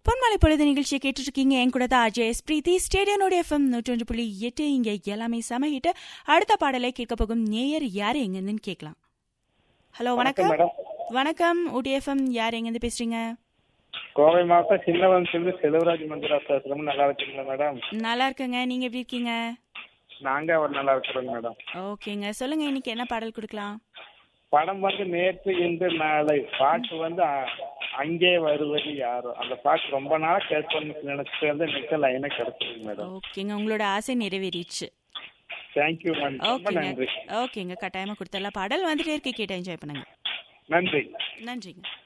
பொன்மலை பொழுது நிகழ்ச்சியை கேட்டுட்டு இருக்கீங்க என் கூட தான் அஜய் எஸ் பிரீத்தி ஸ்டேடியனோட எஃப்எம் நூற்றொன்று புள்ளி எட்டு இங்க எல்லாமே சமகிட்டு அடுத்த பாடலை கேட்க போகும் நேயர் யார் எங்கேருந்துன்னு கேட்கலாம் ஹலோ வணக்கம் மேடம் வணக்கம் ஊட்டி எஃப்எம் யார் எங்கேருந்து பேசுறீங்க கோவை மாவட்டம் சின்னவன்சிலிருந்து செல்வராஜ் மந்திரா பேசுறோம் நல்லா இருக்கீங்களா மேடம் நல்லா இருக்குங்க நீங்க எப்படி இருக்கீங்க நாங்க அவர் நல்லா இருக்கிறோங்க மேடம் ஓகேங்க சொல்லுங்க இன்னைக்கு என்ன பாடல் கொடுக்கலாம் படம் வந்து நேற்று இன்று நாளை பாட்டு வந்து அ- அங்கே வருவது யாரோ அந்த பாட்டு ரொம்ப நாளா கேட்கணும்னு நினைச்சிட்டு வந்து நிக்க லைனா கிடைச்சிருக்கு மேடம் ஓகேங்க உங்களோட ஆசை நிறைவேறிடுச்சு தேங்க்யூ மேம் ரொம்ப ஓகேங்க நன்றி ஓகேங்க கட்டாயமா கொடுத்தலாம் பாடல் வந்துட்டே இருக்கு கேட்டு என்ஜாய் பண்ணுங்க நன்றி நன்றிங்க